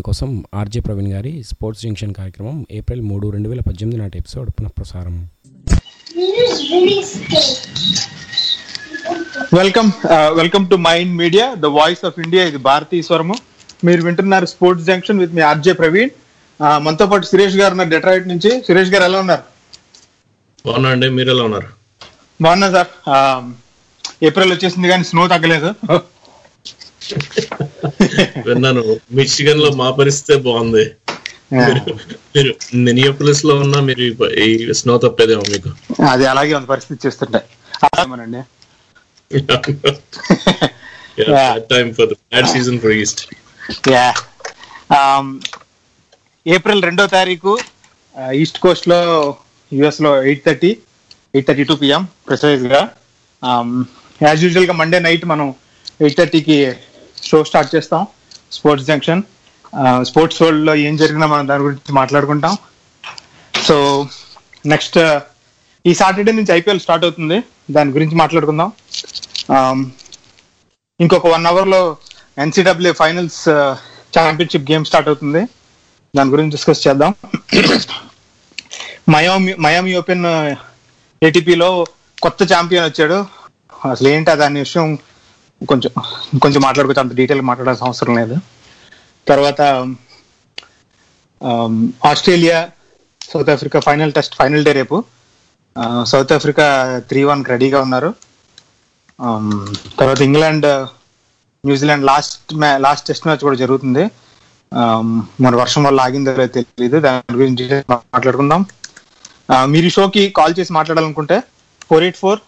కోసం ఆర్జే ప్రవీణ్ గారి sports junction కార్యక్రమం ఏప్రిల్ మూడు రెండు వేల పద్దెనిమిది నాటి ఎపిసోడ్ పునఃప్రసారం welcome welcome to mind media the voice of India ఇది భారతీ స్వరము మీరు వింటున్నారు sports junction with me RJ Praveen ఆ, మనతో పాటు సురేష్ గారు ఉన్నారు డెట్రాయిట్ నుంచి సురేష్ గారు ఎలా ఉన్నారు బాగున్నా అండి మీరు ఎలా ఉన్నారు బాగున్నా సార్ ఆ, ఏప్రిల్ వచ్చేసింది కానీ స్నో తగ్గలేదు విన్నాను మిచిగన్ లో మా పరిస్థితే బాగుంది మీరు- మీరు మినియోపులిస్ లో ఉన్నా మీరు ఈ- ఈ స్నో తప్పేదేమో మీకు అది అలాగే ఉంది పరిస్థితి చూస్తుంటే అలాగేమోనండి time for bad season for east yeah April రెండో తారీఖు ఈస్ట్ కోస్ట్ లో యుఎస్ లో eight thirty eight thirty two PM precise గా యాజ్ యూజువల్ గా మండే నైట్ మనం ఎయిట్ థర్టీకి షో స్టార్ట్ చేస్తాం స్పోర్ట్స్ జంక్షన్ స్పోర్ట్స్ వరల్డ్ లో ఏం జరిగినా మనం దాని గురించి మాట్లాడుకుంటాం సో నెక్స్ట్ ఈ సాటర్డే నుంచి ఐపీఎల్ స్టార్ట్ అవుతుంది దాని గురించి మాట్లాడుకుందాం Um, ఇంకొక వన్ అవర్ లో NCW finals championship game start అవుతుంది దాని గురించి డిస్కస్ చేద్దాం మయామి మయామి ఓపెన్ ఏటీపీలో కొత్త ఛాంపియన్ వచ్చాడు అసలు ఏంటి దాని విషయం కొంచెం కొంచెం మాట్లాడుకోవచ్చు అంత డీటెయిల్ మాట్లాడాల్సిన అవసరం లేదు తర్వాత um, Australia South Africa final test final day రేపు ఆ, సౌత్ ఆఫ్రికా త్రీ వన్ రెడీగా ఉన్నారు Um, తర్వాత ఇంగ్లాండ్ న్యూజిలాండ్ లాస్ట్ మ్యా లాస్ట్ టెస్ట్ మ్యాచ్ కూడా జరుగుతుంది Um, మరి వర్షం వల్ల ఆగిందో లేదో తెలియదు దాని గురించి మాట్లాడుకుందాం Uh, మీరు ఈ షోకి కాల్ చేసి మాట్లాడాలనుకుంటే four eight four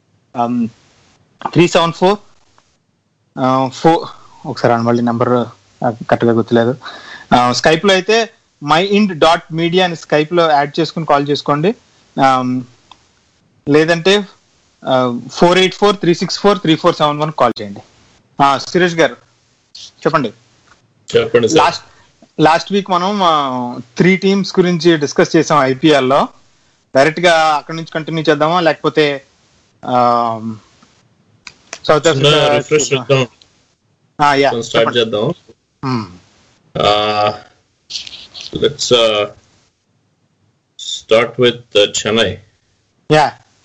three seven four four ఒకసారి అన్న మళ్ళీ నెంబర్ కరెక్ట్గా గుర్తులేదు స్కైప్ లో అయితే మై ఇండ్ డాట్ మీడియా అని స్కైప్ లో యాడ్ చేసుకుని కాల్ చేసుకోండి Um, లేదంటే four eight four three six four three four seven one call చేయండి ఆ, సురేష్ గారు చెప్పండి చెప్పండి సార్ లాస్ట్ లాస్ట్ వీక్ మనం త్రీ టీమ్స్ గురించి డిస్కస్ చేసాం ఐపీఎల్ లో డైరెక్ట్ గా అక్కడ నుంచి కంటిన్యూ చేద్దామా లేకపోతే south refresh Africa yeah start చేద్దాం let's start with Chennai yeah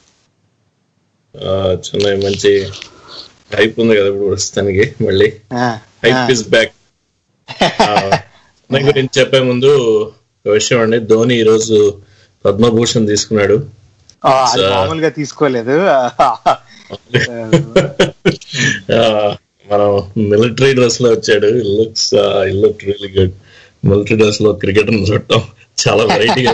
Chennai మంచి హైప్ ఉంది కదా ఇప్పుడు ప్రస్తుతానికి మళ్ళీ హైప్ ఇస్ బ్యాక్ చెన్నై గురించి చెప్పే ముందు ఒక విషయం అండి ధోని ఈ రోజు పద్మభూషణ్ తీసుకున్నాడు అది It's, uh, మామూలుగా తీసుకోలేదు ఆ, మనం మిలిటరీ డ్రెస్ లో వచ్చాడు looks look really good military dress లో క్రికెట్ చూడటం చాలా వెరైటీగా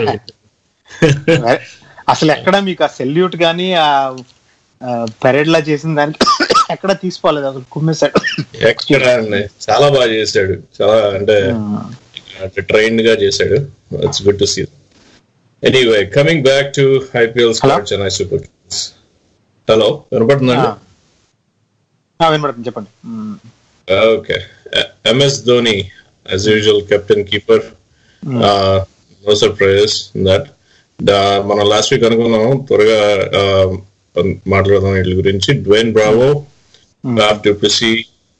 అసలు ఎక్కడ మీకు ఆ సెల్యూట్ గానీ ఆ పెరేడ్ లా చేసిన దానికి ఎక్కడ తీసుకోలేదు అసలు కుమ్మేశాడు ఎక్కడ అండి చాలా బాగా చేశాడు చాలా అంటే ట్రైన్డ్ గా చేశాడు it's good to see anyway coming back to IPL star Chennai super kings hello వినపడుతుందండి ఆ, వినపడుతుంది చెప్పండి మ్మ్. Okay MS Dhoni as usual captain keeper no surprises that మనం లాస్ట్ వీక్ అనుకున్నాం త్వరగా uh, మాట్లాడదాం వీటి గురించి డ్వేన్ బ్రావో రాఫ్ డ్యూప్లసీ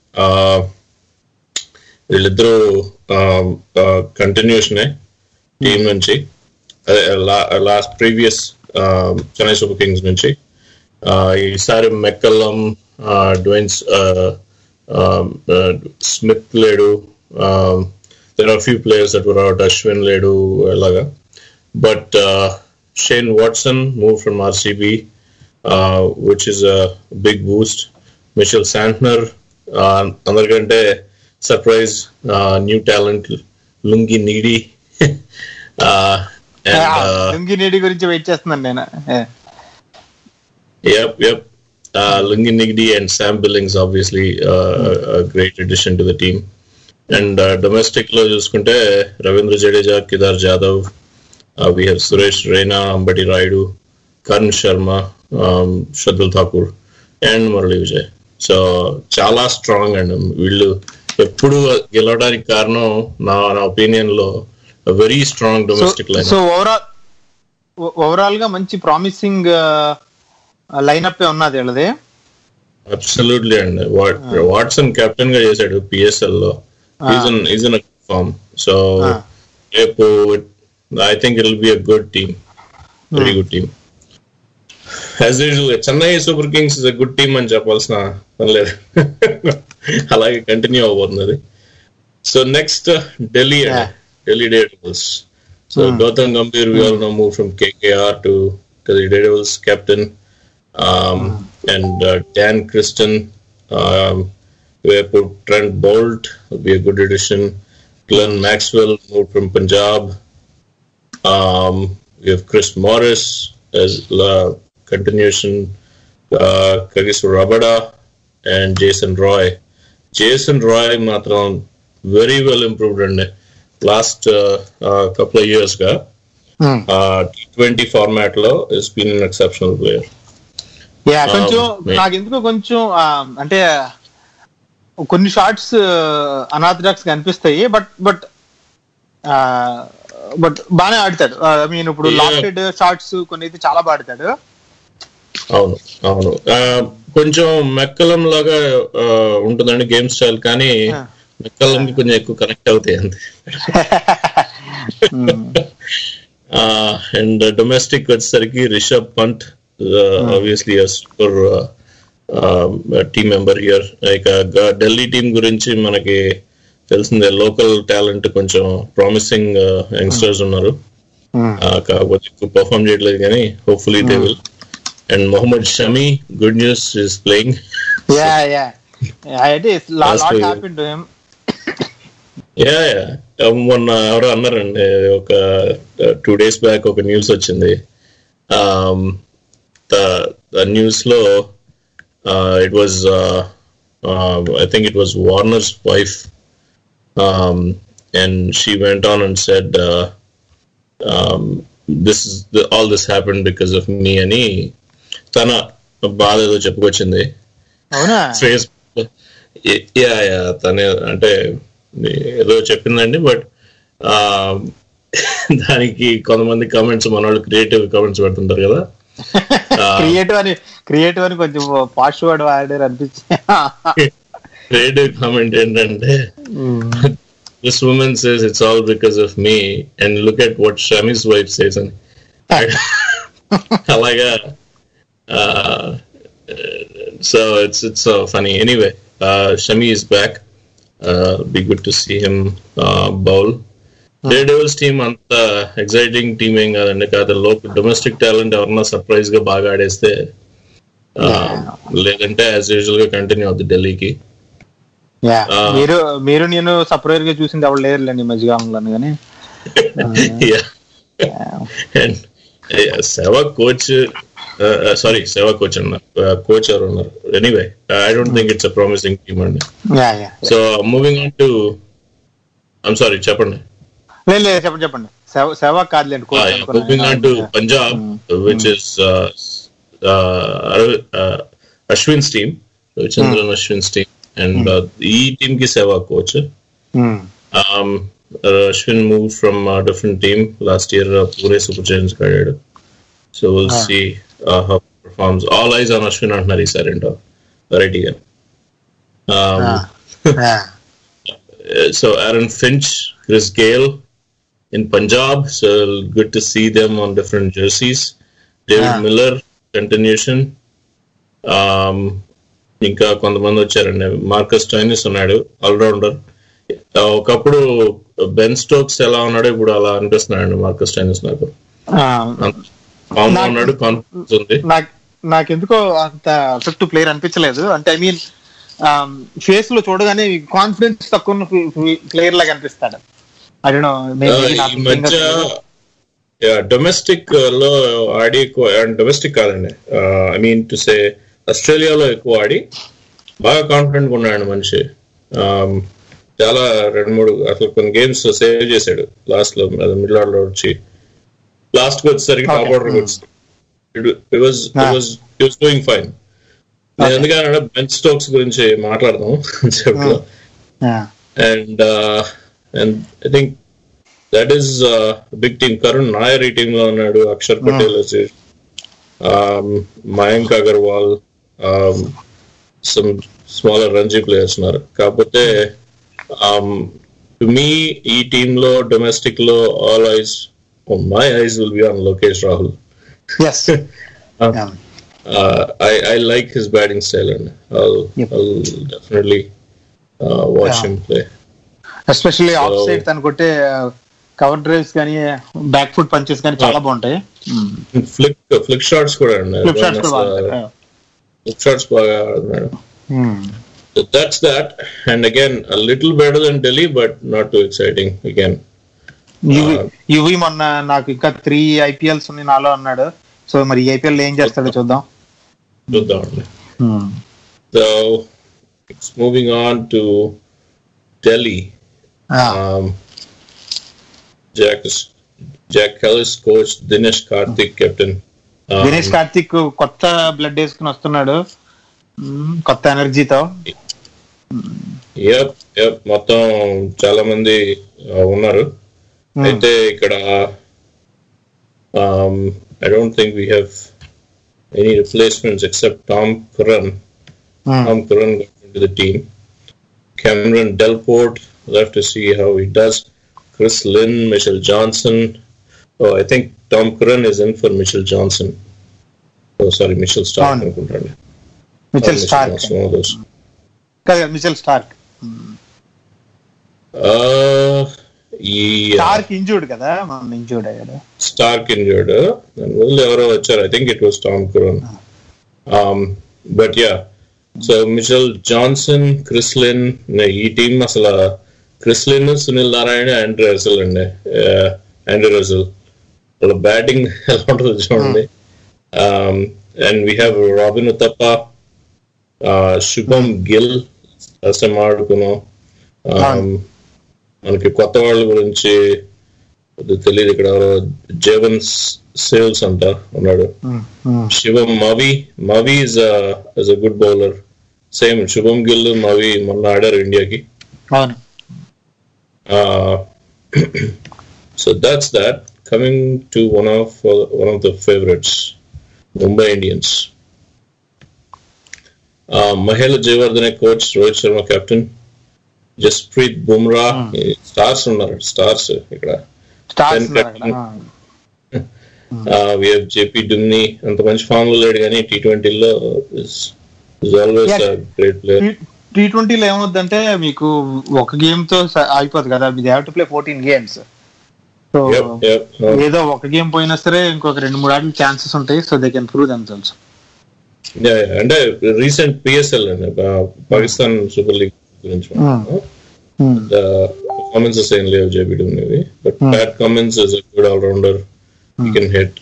వీళ్ళిద్దరూ కంటిన్యూషన్ టీం నుంచి అదే last previous Chennai super kings నుంచి Uh, ఈసారి మెక్కల్లం డ్వైన్స్ స్మిత్ లేడు there are few players that were out Ashwin లేడు అలాగా but Shane Watson move from RCB which is a big boost Mitchell Santner అందరికంటే surprise new talent Lungi Ngidi Lungi Ngidi గురించి wait చేస్తున్నాను నేను ఏ. Yep, yep. Uh, Lungi Nigdi and Sam Billings, obviously, uh, a, a great addition to the team. And uh, domestic లో చూసుకుంటే Ravindra Jadeja Kedar Jadhav we have Suresh Raina Ambati Rayudu Karan Sharma Shardul Thakur and Murali Vijay so చాలా strong and వీళ్ళు ఎప్పుడు గెలవడానికి కారణం నా నా ఒపీనియన్ లో very strong domestic line so overall overall గా మంచి ప్రామిసింగ్ లైనప్ ఉన్నది వీళ్ళది అబ్సల్యూట్లీ అండి వాట్సన్ కెప్టెన్ గా చేశాడు పిఎస్ఎల్ లో is in form so Ah. రేపు I think it will be a good team very good team as usual Chennai super kings is a good team అని చెప్పాల్సిన పని లేదు అలాగే కంటిన్యూ అవబోతుంది అది so next Delhi Yeah. Delhi Daredevils so Gautam Gambhir we all know move from KKR to Delhi Daredevils captain and Dan Christian we have put Trent Bolt will be a good addition. Glenn Maxwell moved from Punjab. Um, we have Chris Morris as la continuation. Uh, Kagiso Rabada and Jason Roy. Jason Roy matram very well improved in the last uh, uh, couple of years. Ga. Hmm. Uh, T20 format lo has been an exceptional player. Yeah Um, కొంచెం may- నాకు ఎందుకో కొంచెం ఆ, అంటే కొన్ని shorts అనాథడాక్స్ కనిపిస్తాయి but but but బాగానే ఆడతాడు ఐ మీన్ ఇప్పుడు Yeah. లాస్టెడ్ షార్ట్స్ కొన్ని అయితే చాలా బాగా ఆడతాడు అవును అవును ఆ, కొంచెం మెక్కలం లాగా ఆ, ఉంటుందండి గేమ్ స్టైల్ కానీ ఆ. మెక్కలంకి కొంచెం ఎక్కువ కనెక్ట్ అవుతాయి అంతే అండ్ డొమెస్టిక్ వచ్చేసరికి Rishabh Pant obviously super team member here ఇక ఢిల్లీ టీం గురించి మనకి తెలిసిందే లోకల్ టాలెంట్ కొంచెం ప్రామిసింగ్ యంగ్స్టర్స్ ఉన్నారు ఆ, కాకపోతే ఎక్కువ పర్ఫామ్ చేయట్లేదు కానీ hopefully they will and Mohammed Shami good news is playing yeah yeah అయితే Last lot week. Happen to him yeah yeah మొన్న ఎవరో అన్నారండి ఒక టూ డేస్ బ్యాక్ ఒక న్యూస్ వచ్చింది న్యూస్ లో it was I think it was Warner's wife and she went on and said this all this happen because of me అని తన బాధ ఏదో చెప్పుకొచ్చింది అవునా ఫేస్బుక్ యా యా తనే అంటే ఏదో చెప్పిందండి బట్ దానికి కొంతమంది కామెంట్స్ మన వాళ్ళు క్రియేటివ్ కామెంట్స్ పెడుతుంటారు కదా క్రియేటివ్ అని క్రియేటివ్ అని కొంచెం పాష్ వర్డ్ వాడారు అనిపించి క్రియేటివ్ కామెంట్ ఏంటంటే this women says it's all because of me and look at what Shami's wife says అని అలాగా so it's it's funny anyway Shami is back be good to see him bowl Daredevils team అంత exciting team ఏం కాదండి కాదు local domestic talent ఎవరన్నా surprise గా బాగా ఆడేస్తే uh, లేదంటే యాజ్ యూజువల్ గా కంటిన్యూ అవుద్ది ఢిల్లీకి యా Ah. మీరు మీరు నేను సపరేట్ గా చూసింది ఎవరు లేరులేండి ఈ మధ్యకాలంలో కానీ yeah. and uh, Seva coach, uh, uh, sorry, Seva coach అన్న కోచ్ ఎవరు ఉన్నారు anyway I don't think it's a promising team అండి yeah yeah so moving on to I'm sorry చెప్పండి లేదు లేదు చెప్పండి చెప్పండి సేవ సేవ కాదులేండి కోచ్ అనుకున్నాను. Moving on to Punjab which is Ashwin's team Ravichandran Ashwin's team and ఈ టీమ్ కి సేవా coach Hmm. Um, uh, Ashwin moved from a different team last year. Uh, Pune Super Giants career. So we'll Ah. see uh, how he performs. All eyes on Ashwin and Nari Sarenda. Variety. Um, Ah. Yeah. uh, so Aaron Finch, Chris Gale in Punjab. So good to see them on different jerseys. David Ah. Miller continuation. Um, ఇంకా కొంతమంది వచ్చారండి Marcus టైనిస్ ఉన్నాడు allrounder ఒకప్పుడు Ben Stokes ఎలా ఉన్నాడో ఇప్పుడు అలా అనిపిస్తున్నాడు Marcus టైనిస్ నాకు Ah. ఫామ్ నాకు- ఉన్నాడు కాన్ఫిడెన్స్ ఉంది నాకు నాకెందుకో అంత ఎఫెక్టివ్ ప్లేయర్ అనిపించలేదు అంటే ఐ మీన్ ఫేస్ లో చూడగానే కాన్ఫిడెన్స్ తక్కువ ఉన్న ప్లేయర్ లాగా అనిపిస్తాడు ఐ డోంట్ నో ఆ, ఈ మధ్య డొమెస్టిక్ లో ఆడి ఎక్కువ డొమెస్టిక్ కాదండి ఐ మీన్ టు సే ఆస్ట్రేలియాలో ఎక్కువ ఆడి బాగా కాన్ఫిడెంట్ ఉన్నాడు మనిషి Um, చాలా రెండు మూడు అసలు కొన్ని గేమ్స్ సేవ్ చేశాడు లాస్ట్ లో మిడిల్ ఆర్డర్ లో వచ్చి లాస్ట్ కి వచ్చేసరికి Okay. టాప్ ఆర్డర్ వచ్చి was Ah. Was was doing fine నేను ఎందుకంటే బెన్ స్టోక్స్ గురించి మాట్లాడదాం చెప్పు and and I think that is big team Karun Nair ఈ టీమ్ లో ఉన్నాడు అక్షర్ పటేల్ వచ్చి Mayank Agarwal some smaller Ranji players ఉన్నారు కాకపోతే టు మీ ఈ టీమ్ లో డొమెస్టిక్ లో all eyes my eyes will be on Lokesh Rahul yes uh, I, I like his batting style and I'll, Yep. I'll definitely uh, watch Yeah. him play. Especially off So- side తను కొట్టే cover drives కానీ back foot punches కానీ చాలా బాగుంటాయి Flick flick shots కూడా ఉన్నాయి. Flip shots కూడా బాగుంటాయి Flick shots బాగా ఆడుతున్నాడు. So that's that. And again, a little better than Delhi, but not too exciting again. Yuvi Yuvi మొన్న నాకు ఇంకా త్రీ ఐపీఎల్స్ ఉన్నాయి నాలో అన్నాడు సో మరి ఈ ఐపీఎల్ ఏం చేస్తాడో చూద్దాం చూద్దామండి. So it's moving on to Delhi. Um, Jack Jack Ellis coach, Dinesh Karthik captain. Um, Dinesh Karthik కొత్త బ్లడ్ వేసుకుని వస్తున్నాడు మ్మ్, కొత్త ఎనర్జీతో యప్ యప్ మొత్తం చాలా మంది ఆ, ఉన్నారు అయితే ఇక్కడ I don't think we have any replacements except Tom Curran Tom Curran to the team Cameron Delport left to see how it does Chris Lynn Mitchell Johnson oh I think Tom Curran is in for Mitchell Johnson oh sorry Mitchell Starc అవును. అనుకుంటాను Mitchell Starc Johnson, one of those. కదా Mitchell Starc Uh, yeah. Starc injured కదా మనం injured అయ్యాడు Stark injured దాని బదులు ఎవరో వచ్చారు I think it was Tom Curran but yeah so Mitchell Johnson Chris Lynn ఈ టీం అసలు Chris Lynn Sunil Narine Andre Russell అండి ఆండ్రీ రసల్ వాళ్ళ బ్యాటింగ్ ఎలా ఉంటుందో చూడండి and we have Robin Uthappa Shubman Gill last time ఆడుకున్నాం Um, మనకి కొత్త వాళ్ళ గురించి అది తెలియదు ఇక్కడ ఎవరో జేవన్ సేల్స్ అంట ఉన్నాడు Shivam Mavi Mavi is is a good bowler same Shubman Gill Mavi మొన్న ఆడారు ఇండియాకి అవును so that's that coming to one of one of the favourites Mumbai Indians Mahela Jayawardene coach Rohit Sharma captain Jasprit Bumrah stars ఉన్నారు స్టార్స్ ఇక్కడ stars Ben Captain. We have JP Duminy అంత మంచి ఫామ్ లో లేడు కానీ టీ ట్వంటీలో is always Yeah. Great player T ట్వంటీలో ఏమవుద్దంటే మీకు ఒక గేమ్ తో స- అయిపోతుంది కదా we have to play fourteen games so ఏదో ఒక గేమ్ పోయినా సరే ఇంకొక రెండు మూడు ఆటలు ఛాన్సెస్ ఉంటాయి so they can prove themselves అంటే రీసెంట్ పిఎస్ఎల్ అండి పాకిస్తాన్ సూపర్ లీగ్ గురించి పర్ఫార్మెన్సెస్ ఏం లేవు జేపీ డుమ్నివి but Pat Cummins is a good allrounder you can hit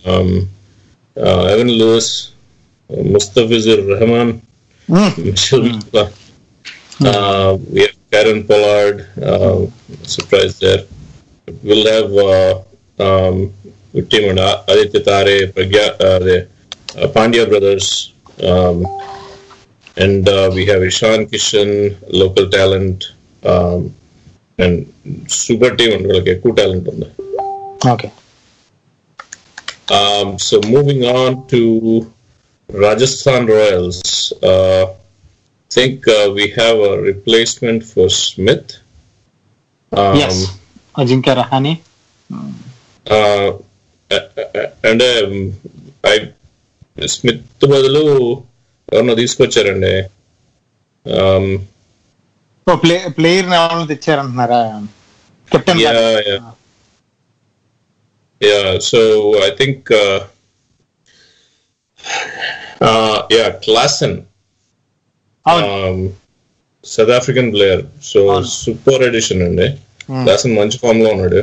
even Lewis Mustafizur Rahman Mitchell Miller. Uh, we have Karen Pollard. Uh, surprise there. We'll have uh, um, good team and uh, Aditya Tare, Pragya, uh, the uh, Pandya brothers, um, and uh, we have Ishan Kishan, local talent, um, and super team and like ఎక్కువ talent on there. Okay Um, so moving on to Rajasthan Royals, uh, I think uh, we have a replacement for Smith. Um, yes Ajinkya Rahane uh, uh, uh, and um, I Smith బదులు ఎవరినో తీసుకొచ్చారండి um, oh play player ఎవరైనా తెచ్చారంటున్నారా captain yeah, yeah, yeah. So I think, uh, uh, yeah, Klassen. అవును um, South African player so అవును. Super edition అండి Hmm. Lawson మంచి form లో ఉన్నాడు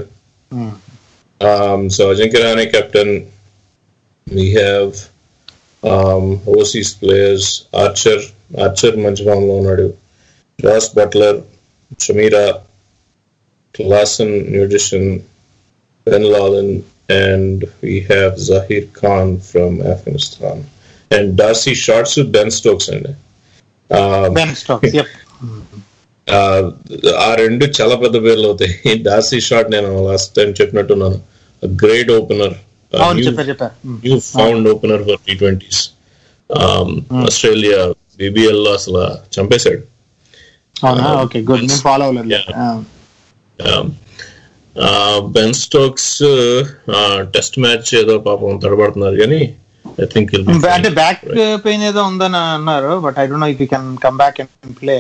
so Ajinkya Rahane captain we have overseas players Archer Archer మంచి form లో ఉన్నాడు జాస్ బట్లర్ షమీరా క్లాసన్ న్యూట్రిషన్ Ben Laden, and we have Zahir Khan from Afghanistan. And Darcy Shartsu, Ben Stokes అండి Um, Ben Stokes yep ఆ, ఆ రెండు చాలా పెద్ద పేర్లు అవుతాయి డార్సీ షాట్ నేను లాస్ట్ టైం చెప్పినట్టున్నాను గ్రేట్ ఓపెనర్ అవును చెప్పారు చెప్పారు new found opener for T twenties Australia BBL లో అసలు చంపేశాడు అవునా ఓకే గుడ్ నేను ఫాలో అవ్వలేదు Yeah. Ben Stokes test match ఏదో పాపం తడబడుతున్నారు కానీ ఐ థింక్ అంటే బ్యాక్ పెయిన్ ఏదో ఉందని అన్నారు but I don't know if you can come back and play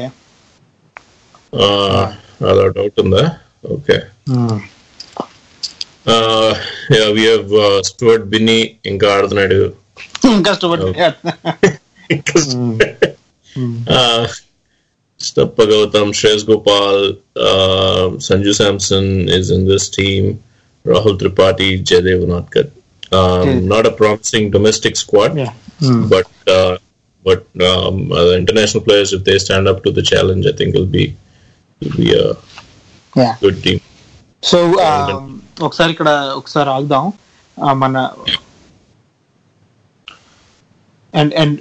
అలా డౌట్ ఉందా okay we have Stuart Binny ఇంకా ఆడుతున్నాడు కష్టపడి Stappa Gautam, Shreyas Gopal, uh, Sanju Samson is in this team. Rahul Tripathi, Jaydev Unatkar. Um, Yeah. Not a promising domestic squad, Yeah. but uh, but um, uh, the international players, if they stand up to the challenge, I think it'll be it'll be a yeah good team. So ఒకసారి ఇక్కడ ఒకసారి ఆగుదాం ఆ, మన and and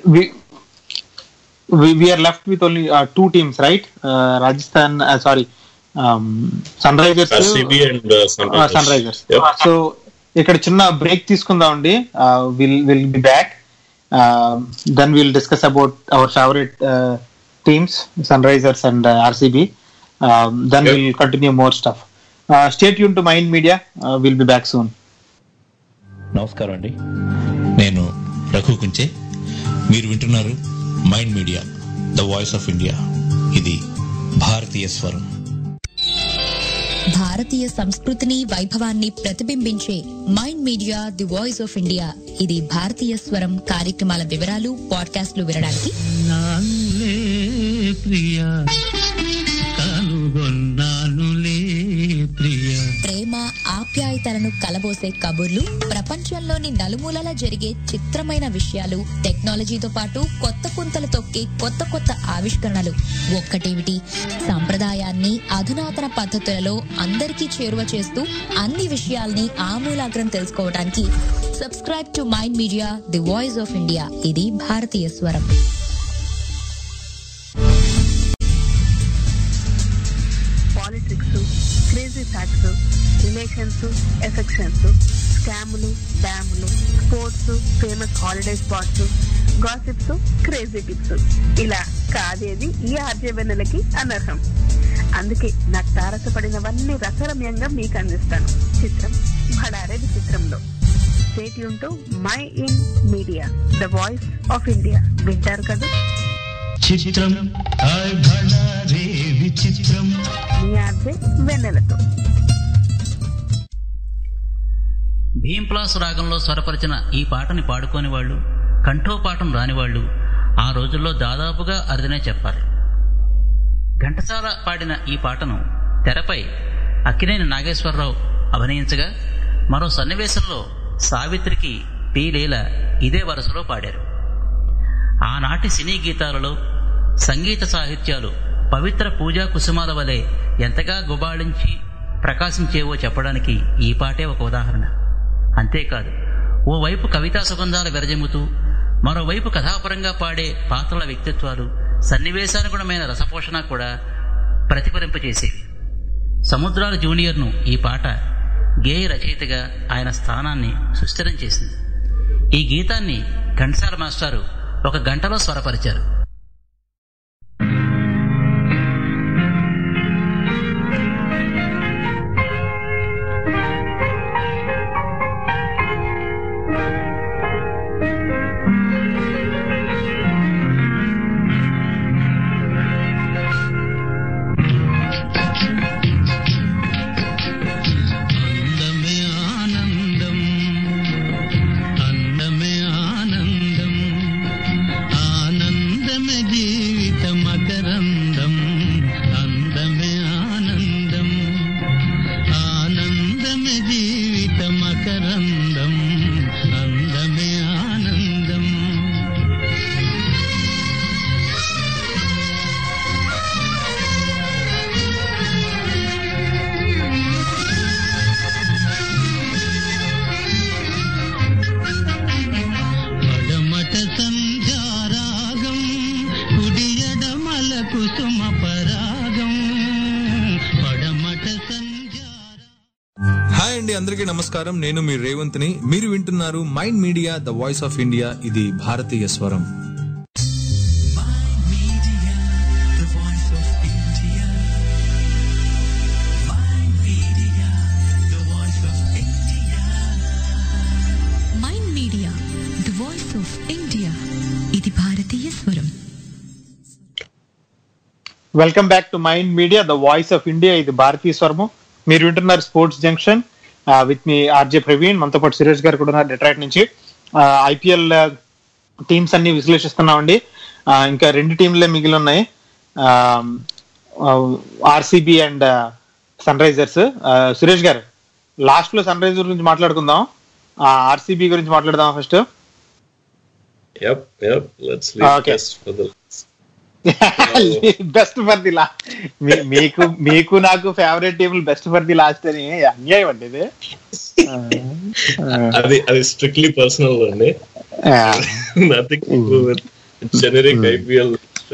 we're left with only two teams right Rajasthan sorry Sunrisers RCB and uh, Sunrisers. Sunrisers Yep. So ఇక్కడ చిన్న break తీసుకుందాం అండి we'll will be back then we'll discuss about our favourite teams Sunrisers and RCB then Yep. We'll continue more stuff stay యూన్ to mind Media we'll be back soon నమస్కారం అండి నేను రఘు కుంచే మీరు వింటున్నారు Mind media the voice of India ఇది భారతీయ స్వరం భారతీయ సంస్కృతిని వైభవాన్ని ప్రతిబింబించే Mind media the voice of India ఇది భారతీయ స్వరం కార్యక్రమాల వివరాలు పాడ్కాస్ట్లు వినడానికి నానులే ప్రియ కనుగొన్నానులే ప్రియ ప్రేమ ఆప్యాయతలను కలబోసే కబుర్లు ప్రపంచంలోని నలుమూలలా జరిగే చిత్రమైన విషయాలు టెక్నాలజీతో పాటు కొత్త పుంతలు తొక్కే కొత్త కొత్త ఆవిష్కరణలు ఒక్కటేమిటి సంప్రదాయాన్ని అధునాతన పద్ధతులలో అందరికీ చేరువ చేస్తూ అన్ని విషయాల్ని ఆమూలాగ్రం తెలుసుకోవడానికి subscribe to mind media the voice of India ఇది భారతీయ స్వరం politics crazy facts relations affections స్కాములు డ్యాములు sports famous holiday spots gossips crazy tips ఇలా కాదేది ఈ ఆర్జవెన్నెలకి అనర్హం అందుకే నాకు తారసపడినవన్నీ రసరమ్యంగా మీకు అందిస్తాను చిత్రం భడారే విచిత్రంలో స్టేట్ యూన్ Mind Media the voice of India వింటారు కదా చిత్రం హాయ్ భళా రే విచిత్రం మీ ఆర్జే వెన్నెలతో భీంప్లాస్ రాగంలో స్వరపరిచిన ఈ పాటని పాడుకోని వాళ్ళు కంఠోపాఠం రాని వాళ్ళు ఆ రోజుల్లో దాదాపుగా అరుదనే చెప్పాలి ఘంటసాల పాడిన ఈ పాటను తెరపై అక్కినేని నాగేశ్వరరావు అభినయించగా మరో సన్నివేశంలో సావిత్రికి పి లీల ఇదే వరుసలో పాడారు ఆనాటి సినీ గీతాలలో సంగీత సాహిత్యాలు పవిత్ర పూజా కుసుమాల వలె ఎంతగా గుబాళించి ప్రకాశించేవో చెప్పడానికి ఈ పాటే ఒక ఉదాహరణ అంతేకాదు ఓవైపు కవితా సుగంధాలు విరజిమ్ముతూ మరోవైపు కథాపరంగా పాడే పాత్రల వ్యక్తిత్వాలు సన్నివేశానుగుణమైన రసపోషణ కూడా ప్రతిఫలింపచేసేవి సముద్రాల జూనియర్ను ఈ పాట గేయ రచయితగా ఆయన స్థానాన్ని సుస్థిరం చేసింది ఈ గీతాన్ని ఘంటసాల మాస్టారు ఒక గంటలో స్వరపరిచారు అందమే ఆనందం అందమే ఆనందం ఆనందమే జీవిత మకరందం అందమే ఆనందం ఆనందమే జీవిత మకరందం అందమే ఆనందం పడమట సంధ్యారాగం కుడియడమల కుసుమ పరాగం పడమట సంధ్యారా హాయ్ అండి అందరికీ నమస్కారం నేను మీ రేవంత్ని మీరు వింటున్నారు Mind media the voice of India ఇది భారతీయ స్వరం Media, the voice of India. భారతీయ స్వరం welcome back to mind media the voice of India ఇది భారతీయ స్వరము మీరు వింటున్నారు sports junction with me RJ Praveen మనతో పాటు సురేష్ గారు కూడా ఉన్నారు డెట్రాయిట్ నుంచి ఐపీఎల్ టీమ్స్ అన్ని విశ్లేషిస్తున్నామండి ఆ, ఇంకా రెండు టీంలే మిగిలి ఉన్నాయి RCB and Sunrisers Suresh గారు లాస్ట్ లో సన్ రైజర్స్ గురించి మాట్లాడుకుందాం ఆర్సీబీ గురించి మాట్లాడదాం first Yep, yep. Let's leave Okay. best for the best for the last మీకు మీకు నాకు ఫేవరెట్ టీములు బెస్ట్ ఫర్ ది లాస్ట్ అని అన్యాయం అండి ఇది అది అది స్ట్రిక్ట్లీ పర్సనల్ అండి nothing with generic IPL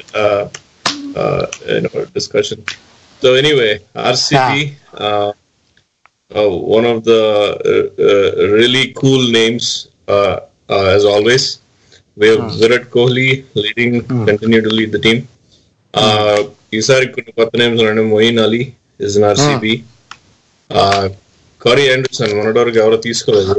discussion. So anyway, RCB, uh, uh, one of the uh, uh, really cool names uh, uh, as always. We have Virat Kohli leading, continue to lead the team. Uh, ఈసారి కొన్ని కొత్త names ఉన్నాయి Moeen Ali is in RCB Corey Anderson మొన్నటి వరకు ఎవరో తీసుకోలేదు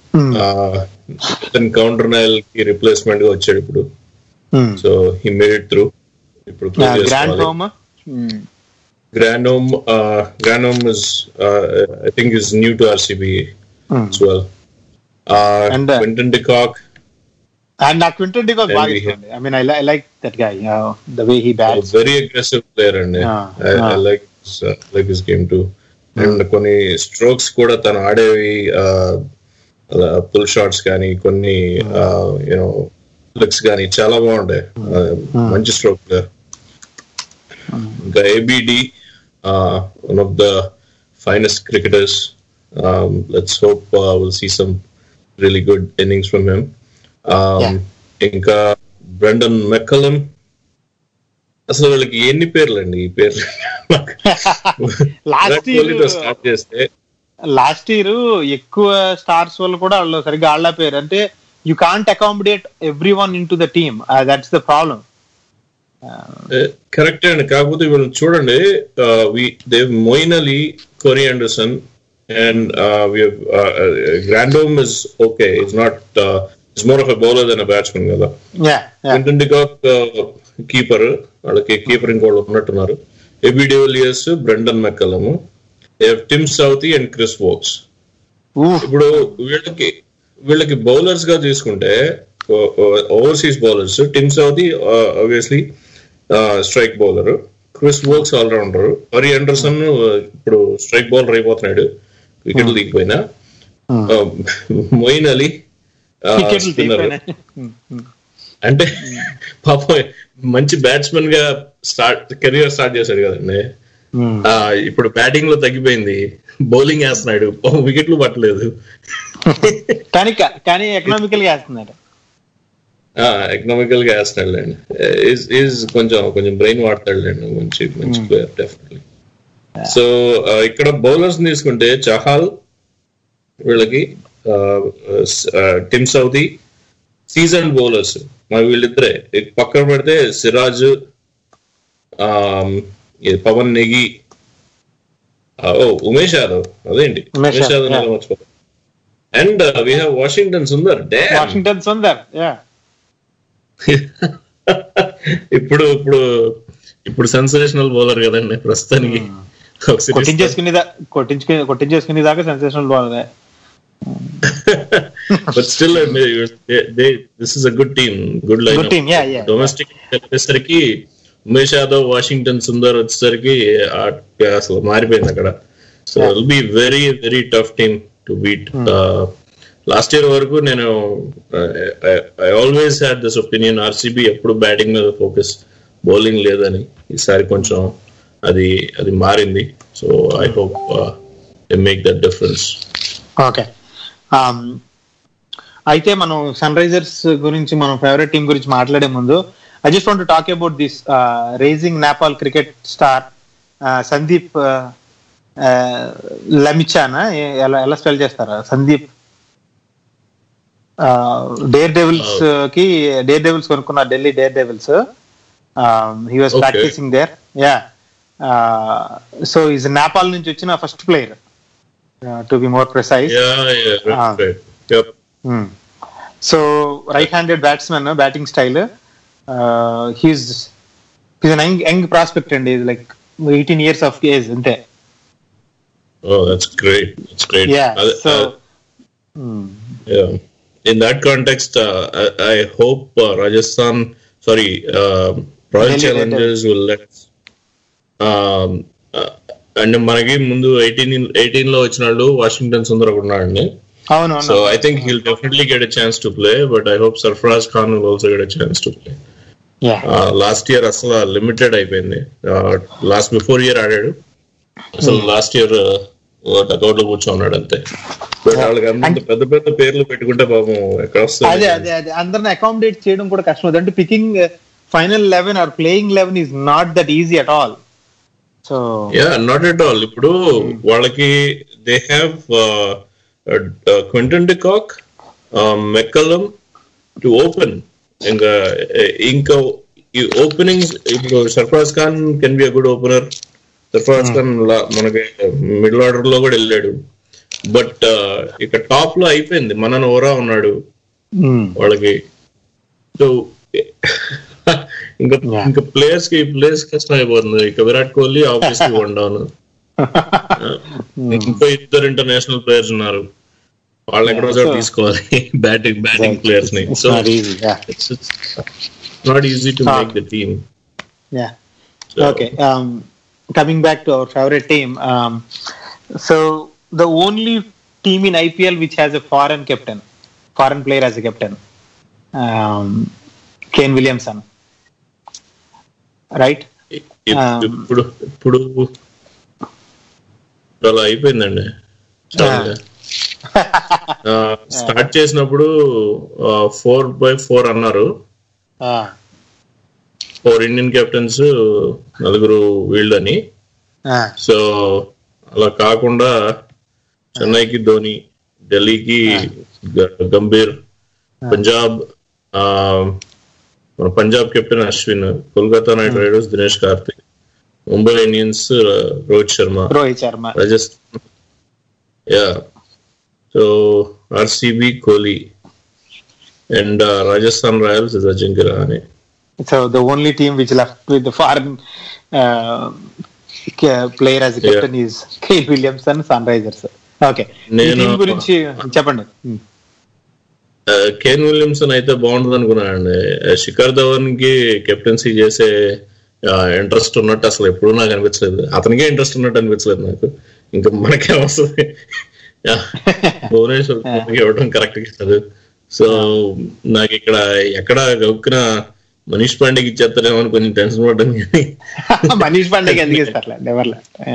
counter Nile కి replacement గా వచ్చాడు ఇప్పుడు so he made it through ఇప్పుడు Grandhomme Grandhomme Grandhomme is I think is new to RCB as well. Uh, And, uh, Quinton de Kock, and నాకు క్వింటన్ డికాక్ And బాగా we ఇష్టం I mean I like that guy the way he a bats very aggressive player, and Ah, I, I ah. like his, uh, like his game too. And కొన్ని strokes కూడా తను ఆడేవి pull shots కానీ కొన్ని you know ఫ్లిక్స్ కానీ చాలా బాగుంటాయి Uh, మంచి stroke player ఇంకా ABD one of the finest cricketers let's hope will see some really good innings from him ఇంకా బ్రెండన్ మెక్కలం అసలు వీళ్ళకి ఎన్ని పేర్లు అండి ఈ పేర్లు లాస్ట్ ఇయర్ స్టార్ట్ చేస్తే లాస్ట్ ఇయర్ ఎక్కువ స్టార్స్ వల్ల కూడా వాళ్ళు సరిగ్గా ఆడలేకపోయారు అంటే you can't accommodate every one in to the team that's the problem correct అండి కాకపోతే వీళ్ళు చూడండి they Moeen Ali Corey Anderson and గ్రాండోమ్ is okay it's not it's more of a bowler then a batsmen కదా క్వింటన్ డికాక్ కీపర్ వాళ్ళకి keeper ఇంకోళ్ళు ఉన్నట్టున్నారు AB de Villiers Brendon McCullum Tim Southee and Chris Woakes ఇప్పుడు వీళ్ళకి వీళ్ళకి బౌలర్స్ గా తీసుకుంటే overseas bowlers Tim Southee obviously strike bowler Chris Woakes allrounder మరి అండర్సన్ ఇప్పుడు స్ట్రైక్ బౌలర్ అయిపోతున్నాడు వికెట్లు దిగిపోయినా మొయిన్ అలీ స్పిన్నర్ అంటే పాపం మంచి బ్యాట్స్మెన్ గా స్టార్ట్ కెరియర్ స్టార్ట్ చేశాడు కదండి ఆ, ఇప్పుడు బ్యాటింగ్ లో తగ్గిపోయింది బౌలింగ్ వేస్తున్నాడు వికెట్లు పట్టలేదు కానీ కానీ ఎకనామికల్ గా వేస్తున్నారు ఎకనామికల్ గా వేస్తున్నాడు లేండి ఈజ్ కొంచెం కొంచెం బ్రెయిన్ వాడతాడు లేండి మంచి మంచి ప్లేయర్ డెఫినెట్లీ సో ఇక్కడ బౌలర్స్ తీసుకుంటే చహాల్ వీళ్ళకి టిమ్ సౌదీ సీజన్ బౌలర్స్ మరి వీళ్ళిద్దరే ఇక పక్కన పెడితే సిరాజ్ ఆమ్, ఇది పవన్ నెగి ఆ, ఓ ఉమేష్ యాదవ్ అదేంటి ఉమేష్ ఉమేష్ యాదవ్ యాదవ్, మర్చిపోతాం and we have Washington Sundar డే వాషింగ్టన్ సుందర్ యా ఇప్పుడు ఇప్పుడు ఇప్పుడు సెన్సేషనల్ బౌలర్ కదండి ప్రస్తుతానికి ఒక series తో. కొట్టించేసుకునే కొట్టించుకునే కొట్టించేసుకునే దాకా sensational ball but still uh, they, they this is a good team good line Good team, yeah, yeah, domestic వచ్చేసరికి ఉమేష్ యాదవ్ వాషింగ్టన్ సుందర్ వచ్చేసరికి ఆ అసలు మారిపోయింది అక్కడ so will be very very tough team to beat last year వరకు నేను I always had this opinion RCB ఎప్పుడు batting మీద ఫోకస్ బౌలింగ్ లేదని ఈసారి కొంచెం అది అది మారింది so I hope make that difference okay అయితే మనం సన్ రైజర్స్ గురించి మనం ఫేవరెట్ టీం గురించి మాట్లాడే ముందు I just want talk about this raging Nepal cricket star Sandeep Lamichhane ఏ- ఎలా ఎలా స్పెల్ చేస్తారా సందీప్ డేర్ డెవిల్స్ కి డేర్ డెవిల్స్ కొనుక్కున్నారు Delhi Dare Devils he was Okay. Practising there yeah so is Nepal నుంచి వచ్చిన first player to be more precise Yeah, yeah, right, Ah. right. Yep. So right handed batsmen batting style he's he's an young young prospect అండి like eighteen years of age అంతే Oh, that's great. That's great. Yeah, Uh, so- uh, yeah. In that context, uh, I, I hope uh, Rajasthan, sorry, uh, Royal Delhi Challengers will let. Um, uh, and మనకి ముందు eighteen eighteen లో వచ్చిన వాళ్ళు Washington Sundar ఒకడు ఉన్నాడండి అవును so I think he'll definitely get a chance to play but I hope Sarfaraz Khan will also get a chance to play last year అసలు limited అయిపోయింది లాస్ట్ బిఫోర్ ఇయర్ ఆడాడు అసలు లాస్ట్ ఇయర్ డకౌట్ లో కూర్చోన్నాడు అంతే బట్ వాళ్ళకి అంత పెద్ద పెద్ద పేర్లు పెట్టుకుంటే పాపం ఎక్కడ అదే వస్తుంది అదే అదే అందరిని అకామిడేట్ చేయడం కూడా కష్టం అవుతుంది అంటే picking final eleven or playing eleven is not that easy at all so yeah not at all ఇప్పుడు వాళ్ళకి they have Quinton de Kock McCullum to open ఇంకా ఇంకా ఈ ఓపెనింగ్స్ ఇప్పుడు Sarfaraz Khan can be a good opener Sarfaraz Khan లా- మనకి మిడిల్ ఆర్డర్ లో కూడా వెళ్ళాడు బట్ ఇక టాప్ లో అయిపోయింది మన ఓరా ఉన్నాడు వాళ్ళకి సో ఇంకా ఇంకా ప్లేయర్స్ కి ప్లేయర్స్ కష్టం అయిపోతుంది ఇక Virat Kohli obviously one down ఇంకో ఇద్దరు ఇంటర్నేషనల్ ప్లేయర్స్ ఉన్నారు వాళ్ళు ఎక్కడో చోట So- తీసుకోవాలి బ్యాటింగ్ బ్యాటింగ్ ప్లేయర్స్ ని It's so not easy, yeah. Not easy to Ah. Make the team Yeah. Okay. Um, coming back to our favorite team. Um, so the only team in IPL which has a foreign captain, foreign player as a captain, um, Kane Williamson. Right? Um, ఇప్పుడు ఇప్పుడు అలా అయిపోయిందండి start చేసినప్పుడు four by four అన్నారు uh, four Indian captains నలుగురు వీళ్ళని uh, so అలా కాకుండా చెన్నైకి ధోని ఢిల్లీకి గ- గంభీర్ పంజాబ్ ఆ, మన Punjab captain Ashwin Kolkata Knight Riders Dinesh Karthik Mumbai Indians Rohit Sharma Rohit Sharma. Rajasthan yeah so RCB Kohli and Rajasthan Royals is Ajinkya Rahane So the only team which left with the foreign uh, ca- player as a captain is Kane Williamson, Sunrisers. Okay. ఈ నేను- team గురించి చెప్పండి Hmm. Kane Williamson అయితే బాగుంటుంది అనుకున్నానండి శిఖర్ ధవన్ కి captaincy చేసే interest ఉన్నట్టు అసలు ఎప్పుడూ నాకు అనిపించలేదు అతనికే ఇంట్రెస్ట్ ఉన్నట్టు అనిపించలేదు నాకు ఇంకా మనకే వస్తుంది ఆ, భువనేశ్వర్ కుమార్కి ఇవ్వడం కరెక్ట్ కాదు సో నాకు ఇక్కడ ఎక్కడ గౌక్కున మనీష్ పాండేకి ఇచ్చేస్తారేమో అని కొంచెం టెన్షన్ పడ్డాను కానీ మనీష్ పాండేకి ఎందుకు ఇస్తారులే ఎవరు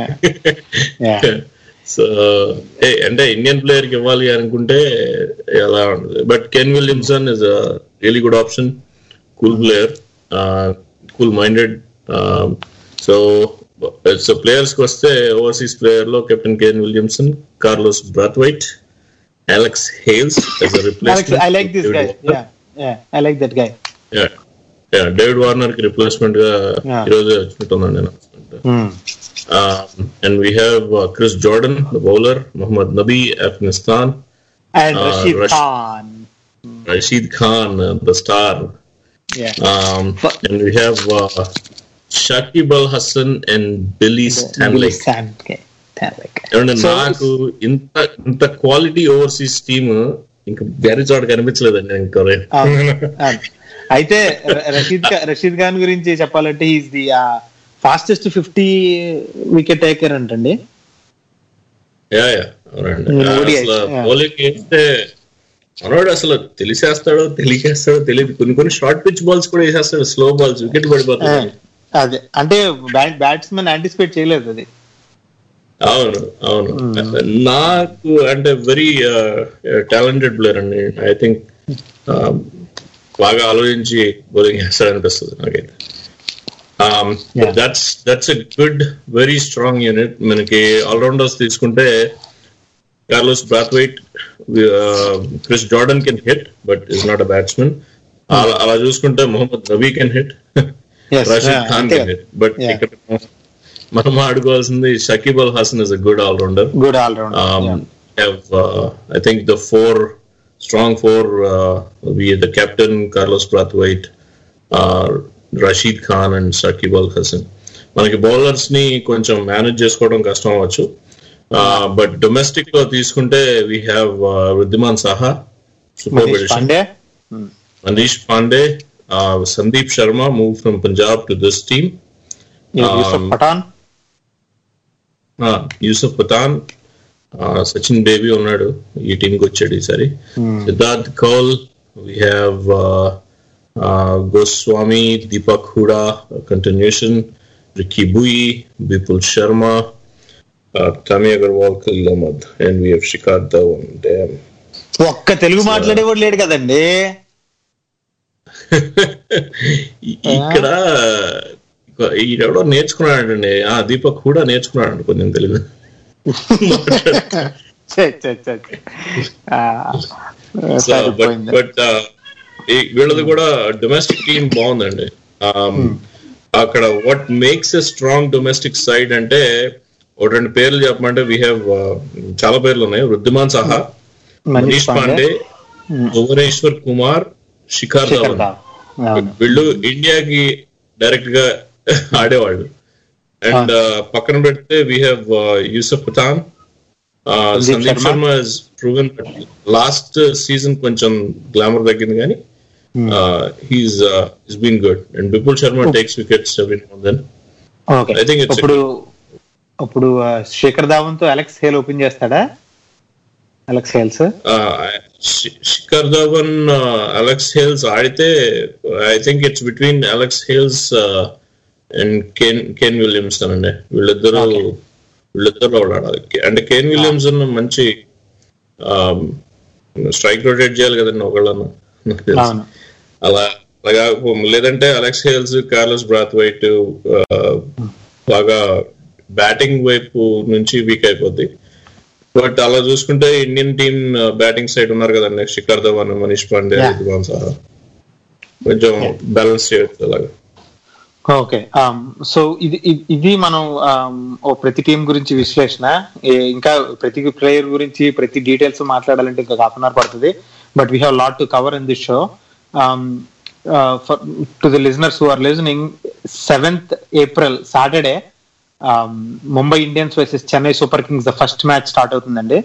సో అంటే ఇండియన్ ప్లేయర్ కి ఇవ్వాలి అనుకుంటే ఎలా ఉంటుంది but Kane Williamson is a really good option cool player cool minded so so players కి వస్తే ఓవర్సీస్ ప్లేయర్ లో captain Kane Williamson Carlos Brathwaite Alex Hales Alex, I like this guy. Yeah, yeah, I like that guy. David Warner కి replacement గా Yeah. ఈ రోజు వచ్చినట్టున్నాను నేను Hmm. Um, and we have uh, Chris Jordan, the bowler, Muhammad Nabi, Afghanistan, And Uh, Rashid Rash- Khan. Rashid Khan, uh, the star. Yeah. Um, and we have uh, Shakib Al Hassan and Billy Stanley. Billy Stanley. Stanley. ఏమంటే So- నాకు ఇంత ఇంత quality overseas team ఇంకా వేరే చోట కనిపించలేదండి ఇంకా అవును, అవును. అయితే ర- రషీద్ ఖా- రషీద్ ఖాన్ గురించి చెప్పాలంటే is the fastest fifty wicket taker అంటండి యా యా అవునండి Mm, ODI, అసలు yeah. బౌలింగ్ వేస్తే మనోడు అసలు తెలిసేస్తాడో తెలియకేస్తాడో తెలియదు కొన్ని కొన్ని షార్ట్ పిచ్ బాల్స్ కూడా వేసేస్తాడు స్లో బాల్స్ వికెట్ పడిపోతాయి అదే అంటే బ్యాట్స్మెన్ యాంటిసిపేట్ చేయలేదు అది అవును అవును నాకు అంటే వెరీ టాలెంటెడ్ ప్లేయర్ అండి ఐ థింక్ బాగా ఆలోచించి బౌలింగ్ వేస్తాడు అనిపిస్తుంది నాకైతే that's that's a good very strong unit మనకి ఆల్రౌండర్స్ తీసుకుంటే Carlos Brathwaite Chris Jordan can hit but is not a batsmen అలా చూసుకుంటే Mohammad Nabi can hit Yes, Rashid yeah, Khan అంతే కెన్ హిట్ బట్ Yeah. ఇక్కడ మనం ఆడుకోవాల్సింది Shakib Al Hasan is a good allrounder good allrounder um, have uh, I think the four strong four uh, will be the captain Carlos Brathwaite, Rashid Khan and Shakib Al Hasan మనకి bowlers ని కొంచెం manage చేసుకోవడం కష్టం అవ్వచ్చు బట్ డొమెస్టిక్ లో తీసుకుంటే we have Wriddhiman Saha super Manish edition Pandey Manish Pandey Sandeep Sharma move from Punjab to this team Yusuf Pathan Yusuf Pathan Sachin Baby ఉన్నాడు ఈ టీం కి వచ్చాడు ఈసారి Siddharth Kaul we have Goswami Deepak Hooda continuation Ricky Bhui Bipul Sharma Tanmay Agarwal Khaleel Ahmed and we have Shikhar Dhawan damn ఒక్క తెలుగు మాట్లాడేవాడు లేడు కదండి ఇక్కడ ఈడెవడో నేర్చుకున్నాడండి ఆ దీపక్ కూడా నేర్చుకున్నాడు కొంచెం తెలుగు ఛే, ఛే, ఛే, ఛే. ఆ, సరిపోయింది. బట్ వీళ్ళది కూడా డొమెస్టిక్ టీమ్ బాగుందండి Um, అక్కడ what makes a strong domestic side అంటే ఒక రెండు పేర్లు చెప్పమంటే వీ హ్యావ్ చాలా పేర్లు ఉన్నాయి వృద్ధిమాన్ సహా మనీష్ పాండే భువనేశ్వర్ కుమార్ శిఖర్ శిఖర్ ధవన్ ధావన్. అవును. వీళ్ళు ఇండియాకి డైరెక్ట్ గా ఆడేవాళ్ళు అండ్ పక్కన పెడితే we have Yusuf Pathan Sandeep Sandeep Sharma. Sharma proven last season కొంచెం గ్లామర్ తగ్గింది కానీ he's is been good and Bipul Sharma takes wickets every then okay I think it's a ఇప్పుడు ఇప్పుడు ఆ, శేఖర్ ధావన్ తో అలెక్స్ హేల్ ఓపెన్ చేస్తాడా Alex Hales Shikhar Dhawan Alex Hales ఆడితే I think it's between Alex Hales and Kane Kane Williams అండి వీళ్ళిద్దరు వీళ్ళిద్దరు ఆడాలి అంటే కేన్ విలియమ్స్ ఉన్న మంచి స్ట్రైక్ రొటేట్ చేయాలి కదండి ఒకళ్ళను నాకు తెలిసి. అవును అలా అలాగా లేదంటే Alex Hales Carlos Brathwaite బాగా బ్యాటింగ్ వైపు నుంచి వీక్ అయిపోద్ది బట్ అలా చూసుకుంటే ఇండియన్ టీమ్ బ్యాటింగ్ సైడ్ ఉన్నారు కదండి శిఖర్ ధవన్ మనీష్ పాండే Yeah. రిద్వాన్ సాహా కొంచెం బ్యాలెన్స్ చేయొచ్చు అలాగా ఓకే సో ఇది ఇది- ఇది మనం um, ఓ ప్రతి టీం గురించి విశ్లేషణ ఏ- ఇంకా ప్రతి ప్లేయర్ గురించి ప్రతి డీటెయిల్స్ మాట్లాడాలంటే ఇంకా హాఫ్ అన్ అవర్ పడుతుంది but we have lot to cover in this show to the listeners who are listening seventh April Saturday Mumbai Indians versus Chennai super Kings the first match start అవుతుందండి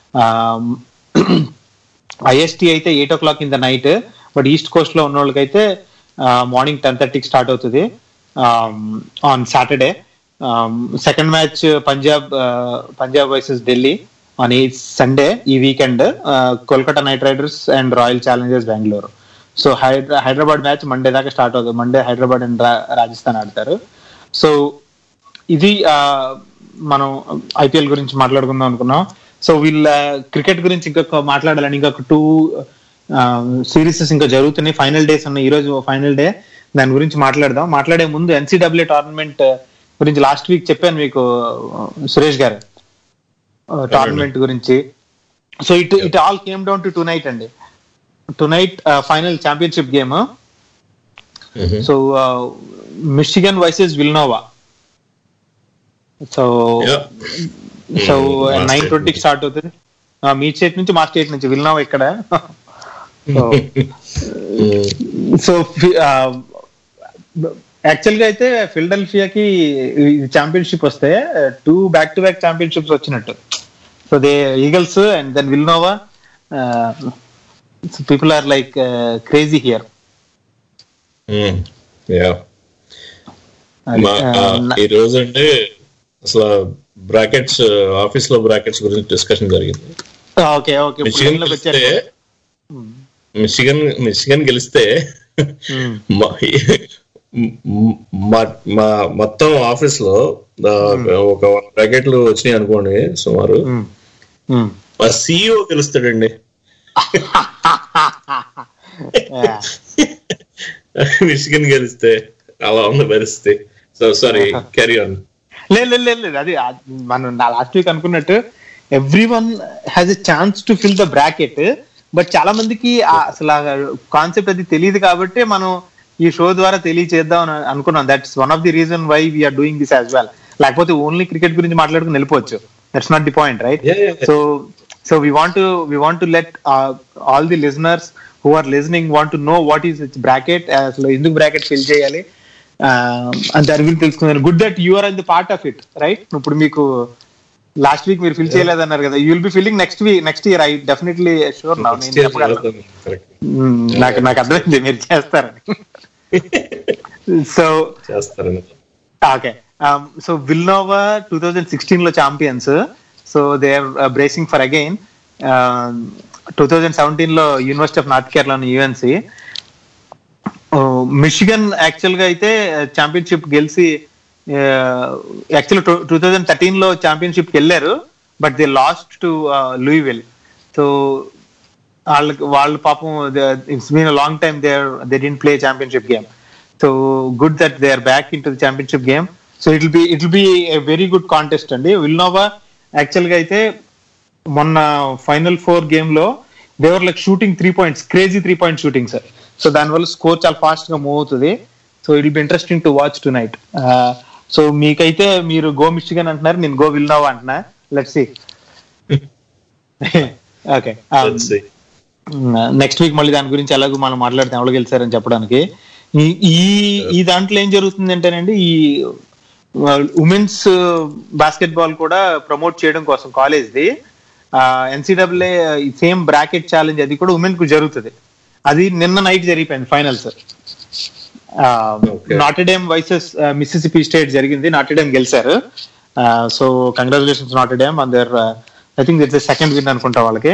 IST అయితే eight o'clock in the night but East Coast లో ఉన్న వాళ్ళకైతే morning ten థర్టీకి start అవుతుంది on Saturday second match Punjab Punjab versus Delhi on ఈ Sunday ఈ weekend Kolkata Knight Riders and Royal Challengers Bengaluru so Hyderabad match Monday దాకా స్టార్ట్ అవుతుంది మండే హైదరాబాద్ అండ్ రాజస్థాన్ ఆడతారు సో ఇది ఆ, మనం ఐపీఎల్ గురించి మాట్లాడుకుందాం అనుకున్నాం సో వీళ్ళ క్రికెట్ గురించి ఇంకొక మాట్లాడాలని ఇంకొక టూ సిరీసెస్ ఇంకా జరుగుతున్నాయి ఫైనల్ డేస్ ఉన్నాయి ఈ రోజు ఫైనల్ డే దాని గురించి మాట్లాడదాం మాట్లాడే ముందు ఎన్సీడబ్ల్యూ టోర్నమెంట్ గురించి లాస్ట్ వీక్ చెప్పాను మీకు సురేష్ గారు టోర్నమెంట్ గురించి so it it all came down to tonight అండి tonight final championship game so Michigan versus Villanova so Yeah. So Hmm, మా నైన్ state ట్వంటీకి నుంచి. స్టార్ట్ అవుతుంది ఆ, మీ స్టేట్ నుంచి మా స్టేట్ నుంచి విల్నావా ఇక్కడ సో సో యాక్చువల్ గా అయితే ఫిల్డెల్ఫియాకి ఛాంపియన్షిప్ వస్తే two back to back championships వచ్చినట్టు so they Eagles and then Villanova people are like crazy here yeah మా ఆ, ఈ రోజు అంటే అసలు బ్రాకెట్స్ ఆఫీస్ లో బ్రాకెట్స్ గురించి డిస్కషన్ జరిగింది ఓకే ఓకే మిచిగన్ గెలిస్తే మిచిగన్ మిచిగన్ గెలిస్తే మ- మ- మ- మొత్తం ఆఫీస్ లో ఆ, ఒక వన్ బ్రాకెట్లు వచ్చినాయి అనుకోండి సుమారు మా సిఇఓ గెలుస్తాడండి మిచిగన్ గెలిస్తే అలా ఉంది పరిస్థితి సో సారీ క్యారీ ఆన్ లేదు లేదు లేదు లేదు అది ఆ- మనం లాస్ట్ వీక్ అనుకున్నట్టు every one has a chance to fill the bracket but చాలా మందికి ఆ- అసలు కాన్సెప్ట్ అది తెలియదు కాబట్టి మనం ఈ షో ద్వారా తెలియచేద్దాం అని అనుకున్నాం that's one of the reason why we are doing this as well లేకపోతే ఓన్లీ క్రికెట్ గురించి మాట్లాడుకుని వెళ్ళిపోవచ్చు that's not the point right Yeah, yeah, yeah. So so we want to we want to let all the listeners who are listening want to know what is it's bracket అసలు ఎందుకు bracket fill చేయాలి అని దాని గురించి తెలుసుకున్నాను good that you are in the part of it right ఇప్పుడు మీకు last week మీరు ఫిల్ చేయలేదన్నారు కదా you will be filling next week next year I definitely sure నా నేను చెప్పగలను మ్మ్, నాకు నాకు అర్థమైంది మీరు చేస్తారని సో చేస్తారని okay so Villanova two thousand sixteen లో champions so they are bracing for again two thousand seventeen లో university of North Carolina UNC Michigan actual గా అయితే ఛాంపియన్షిప్ గెలిచి యాక్చువల్ టూ థౌజండ్ థర్టీన్ లో ఛాంపియన్షిప్ వెళ్ళారు బట్ దే లాస్ట్ టు లూయివెల్ so వాళ్ళకి వాళ్ళు పాపం it's been long time they they didn't play championship game so good that they are back in to the championship game so it will be it will be very good contest అండి Villanova actual గా అయితే మొన్న final four game లో they were like shooting three points crazy three point shooting sir so దానివల్ల score చాలా fast గా move అవుతుంది so it be interesting to watch tonight so మీకైతే మీరు గో మిస్టిగన్ అంటున్నారు నేను గో విల్నోవా అంటున్నా let's see okay next week మళ్ళీ దాని గురించి ఎలాగో మనం మాట్లాడితే ఎవరు గెలిచారని చెప్పడానికి ఈ- ఈ ఈ దాంట్లో ఏం జరుగుతుంది అంటేనండి ఈ ఉమెన్స్ బాస్కెట్ బాల్ కూడా ప్రమోట్ చేయడం కోసం కాలేజ్ది ఎన్సీడబ్ల్యూ సేమ్ బ్రాకెట్ ఛాలెంజ్ అది కూడా ఉమెన్ కు జరుగుతుంది అది నిన్న నైట్ జరిగిపోయింది finals Notre Dame versus Mississippi state జరిగింది నాటడేమ్ గెలిచారు so congratulations Notre Dame and there I think it's second win అనుకుంటా వాళ్ళకి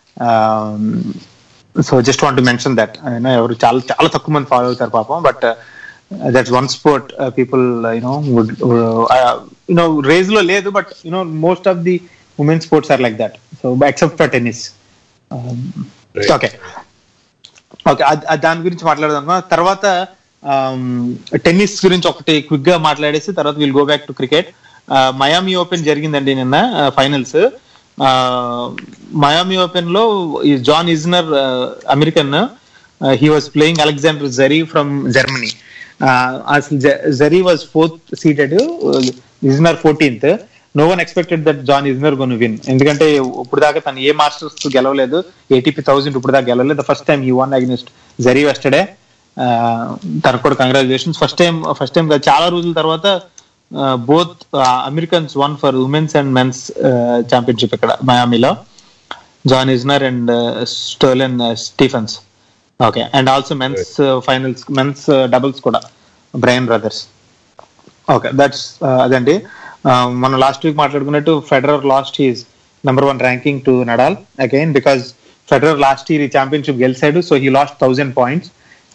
so just want mention that ఎవరు చాలా చాలా తక్కువ మంది ఫాలో అవుతారు పాపం but that's one sport people you know would you know rage లో లేదు but you know most of the women sports are like that so except for tennis okay okay దాని గురించి మాట్లాడదాం తర్వాత టెన్నిస్ గురించి ఒకటి క్విక్ గా మాట్లాడేసి తర్వాత will go back to cricket Miami open జరిగిందండి నిన్న ఫైనల్స్ మయామి ఓపెన్ లో ఈ John Isner American he was playing Alexander Zverev from Germany అసలు Zverev was fourth seeded Isner fourteenth no one expected that John Isner gonna win ఎందుకంటే ఇప్పుడు దాకా తను ఏ మాస్టర్స్ గెలవలేదు ఏటీపీ థౌసండ్ ఇప్పుడు దాకా గెలవలేదు ఫస్ట్ టైం ఈ వన్ అగెనిస్ట్ జరీ వెస్టడే తనకు కూడా congratulations first time first time చాలా రోజుల తర్వాత both Americans won for women's and men's championship ఇక్కడ మయామిలో John Isner and Sloane Stephens okay and also men's finals men's doubles కూడా Bryan brothers okay that's అదండి మనం లాస్ట్ వీక్ మాట్లాడుకున్నట్టు Federer lost his number one ranking to Nadal again because Federer last year ఈ championship గెలిచాడు so he lost thousand points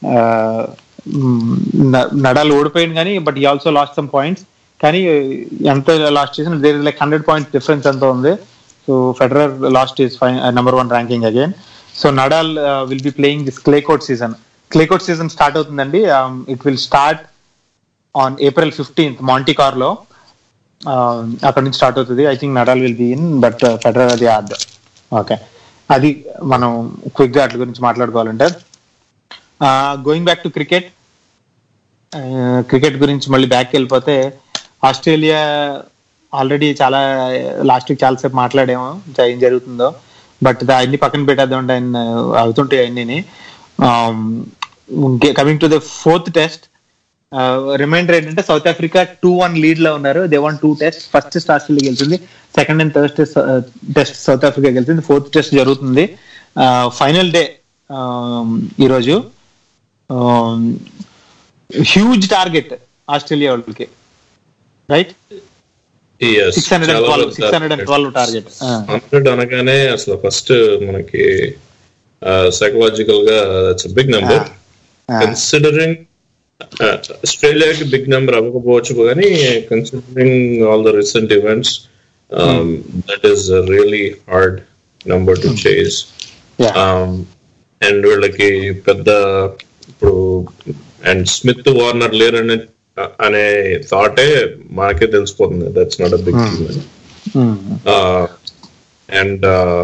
Nadal ఓడిపోయింది కానీ but ఈ also last some points కానీ ఎంత లాస్ట్ చేసిన there is like hundred points difference ఎంత ఉంది so Federer lost is number one ranking again so Nadal will be playing this clay court season clay court season start అవుతుందండి it will start on April fifteenth Monte Carlo అక్కడ నుంచి start అవుతుంది I think Nadal will be in but Federer అది ఆడ్ okay అది మనం quick గా అట్ల గురించి మాట్లాడుకోవాలంటే going back to cricket cricket గురించి మళ్ళీ బ్యాక్ వెళ్ళిపోతే ఆస్ట్రేలియా ఆల్రెడీ చాలా లాస్ట్ వీక్ చాలాసేపు మాట్లాడాము ఏం జరుగుతుందో బట్ అన్ని పక్కన పెట్టేద్దాం అంటే ఆయన అవుతుంటాయి అన్ని coming to the fourth test reminder ఏంటంటే South Africa two one lead లో ఉన్నారు they one two test first test Australia గెలిచింది second and third test test South Africa గెలిచింది ఫోర్త్ టెస్ట్ జరుగుతుంది ఫైనల్ డే ఈరోజు హ్యూజ్ టార్గెట్ ఆస్ట్రేలియా వాళ్ళకి right six hundred and twelve six hundred and twelve target hundred అనగానే అసలు first మనకి psychological గా that's big number considering ఆస్ట్రేలియాకి big number అవ్వకపోవచ్చు కానీ considering all the recent events that is really hard number to chase and వీళ్ళకి పెద్ద ఇప్పుడు అండ్ స్మిత్ వార్నర్ లేరని అనే థాటే మనకే తెలిసిపోతుంది that's not a big and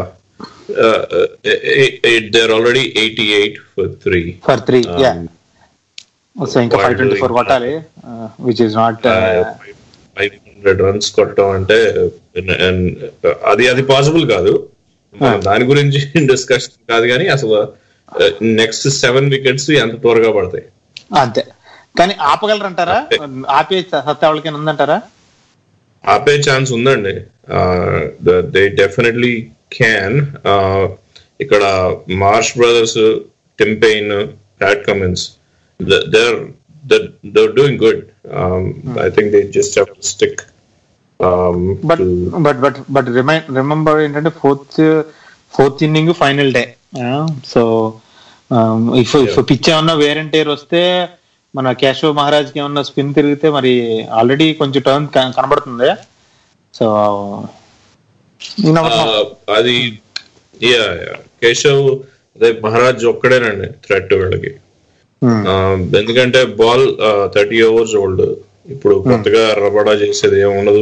there already eighty eight for three for three so ఇంకా ఫైవ్ ట్వంటీ ఫోర్ కొట్టాలి which is not five hundred runs కొట్టడం అంటే అది అది పాసిబుల్ కాదు మనం దాని గురించి డిస్కషన్ కాదు కానీ అసలు నెక్స్ట్ సెవెన్ వికెట్స్ ఎంత త్వరగా పడతాయి అంతే కానీ ఆపగలరంటారా ఆపే సత్తా వాళ్ళకైనా ఉందంటారా ఆపే ఛాన్స్ ఉందండి దే డెఫినెట్లీ క్యాన్ ఇక్కడ Marsh brothers Tim Paine Pat Cummins there they're doing good. Um, I think they just have to stick. Um, but to, but but but remain remember ఏంటంటే fourth fourth inning final day so if if pitch ఏమన్నా వేరెంటేర్ వస్తే మన కేశవ్ మహారాజ్ కి ఏమన్నా spin తిరిగితే మరి already కొంచెం టర్న్ కనబడుతుంది సో uh, అది యా కేశవ్ అదే మహారాజ్ ఒక్కడేనండి థ్రెట్ వీళ్ళకి Uh, ఎందుకంటే బాల్ థర్టీ ఓవర్స్ ఓల్డ్ ఇప్పుడు కొత్తగా రబడా చేసేది ఏమి ఉండదు